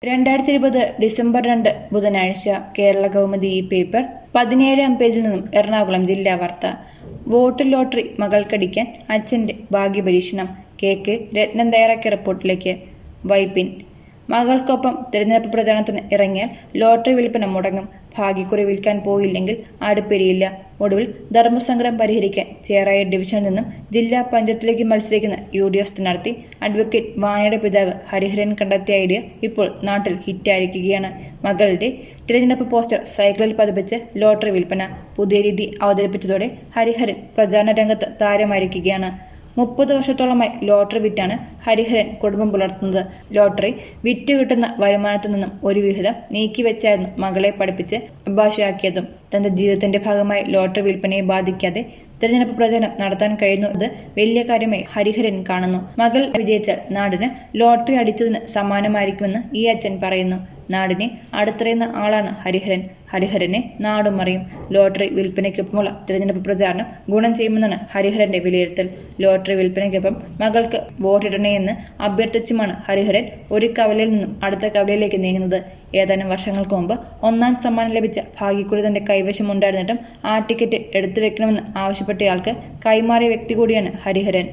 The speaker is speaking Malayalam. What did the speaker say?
രണ്ടായിരത്തി ഇരുപത് ഡിസംബർ രണ്ട് ബുധനാഴ്ച കേരള കൗമുദി ഈ പേപ്പർ പതിനേഴാം പേജിൽ നിന്നും എറണാകുളം ജില്ലാ വാർത്ത വോട്ട് ലോട്ടറി മകൾക്കടിക്കാൻ അച്ഛന്റെ ഭാഗ്യപരീക്ഷണം കെ കെ രത്നം തയ്യാറാക്കിയ റിപ്പോർട്ടിലേക്ക് വൈപ്പിൻ മകൾക്കൊപ്പം തിരഞ്ഞെടുപ്പ് പ്രചാരണത്തിന് ഇറങ്ങിയാൽ ലോട്ടറി വിൽപ്പന മുടങ്ങും ഭാഗ്യക്കുറി വിൽക്കാൻ പോയില്ലെങ്കിൽ അടുപ്പെരിയില്ല ഒടുവിൽ ധർമ്മസങ്കടം പരിഹരിക്കാൻ ചേറായ ഡിവിഷനിൽ നിന്നും ജില്ലാ പഞ്ചായത്തിലേക്ക് മത്സരിക്കുന്ന യു ഡി എഫ് സ്ഥാനാർത്ഥി അഡ്വക്കേറ്റ് വാണിയുടെ പിതാവ് ഹരിഹരൻ കണ്ടെത്തിയ ഐഡിയ ഇപ്പോൾ നാട്ടിൽ ഹിറ്റായിരിക്കുകയാണ് മകളുടെ തിരഞ്ഞെടുപ്പ് പോസ്റ്റർ സൈക്കിളിൽ പതിപ്പിച്ച് ലോട്ടറി വിൽപ്പന പുതിയ രീതി അവതരിപ്പിച്ചതോടെ ഹരിഹരൻ പ്രചാരണ രംഗത്ത് താരമായിരിക്കുകയാണ് മുപ്പത് വർഷത്തോളമായി ലോട്ടറി വിറ്റാണ് ഹരിഹരൻ കുടുംബം പുലർത്തുന്നത് ലോട്ടറി വിറ്റ് കിട്ടുന്ന വരുമാനത്തിൽ നിന്നും ഒരു വിഹിതം നീക്കിവെച്ചായിരുന്നു മകളെ പഠിപ്പിച്ച് അഭാഷയാക്കിയതും തന്റെ ജീവിതത്തിന്റെ ഭാഗമായി ലോട്ടറി വിൽപ്പനയെ ബാധിക്കാതെ തിരഞ്ഞെടുപ്പ് പ്രചാരണം നടത്താൻ കഴിയുന്നത് വലിയ കാര്യമായി ഹരിഹരൻ കാണുന്നു മകൾ വിജയിച്ചാൽ നാടിന് ലോട്ടറി അടിച്ചതിന് സമാനമായിരിക്കുമെന്ന് ഈ അച്ഛൻ പറയുന്നു നാടിനെ അടുത്തറിയുന്ന ആളാണ് ഹരിഹരൻ ഹരിഹരനെ നാടും അറിയും ലോട്ടറി വിൽപ്പനയ്ക്കൊപ്പമുള്ള തിരഞ്ഞെടുപ്പ് പ്രചാരണം ഗുണം ചെയ്യുമെന്നാണ് ഹരിഹരന്റെ വിലയിരുത്തൽ ലോട്ടറി വിൽപ്പനയ്ക്കൊപ്പം മകൾക്ക് വോട്ടിടണേ എന്ന് അഭ്യർത്ഥിച്ചുമാണ് ഹരിഹരൻ ഒരു കവലയിൽ നിന്നും അടുത്ത കവലയിലേക്ക് നീങ്ങുന്നത് ഏതാനും വർഷങ്ങൾക്ക് മുമ്പ് ഒന്നാം സമ്മാനം ലഭിച്ച ഭാഗ്യക്കുറി തന്റെ കൈവശം ഉണ്ടായിരുന്നിട്ടും ആ ടിക്കറ്റ് എടുത്തു വെക്കണമെന്ന് ആവശ്യപ്പെട്ടയാൾക്ക് കൈമാറിയ വ്യക്തി കൂടിയാണ് ഹരിഹരൻ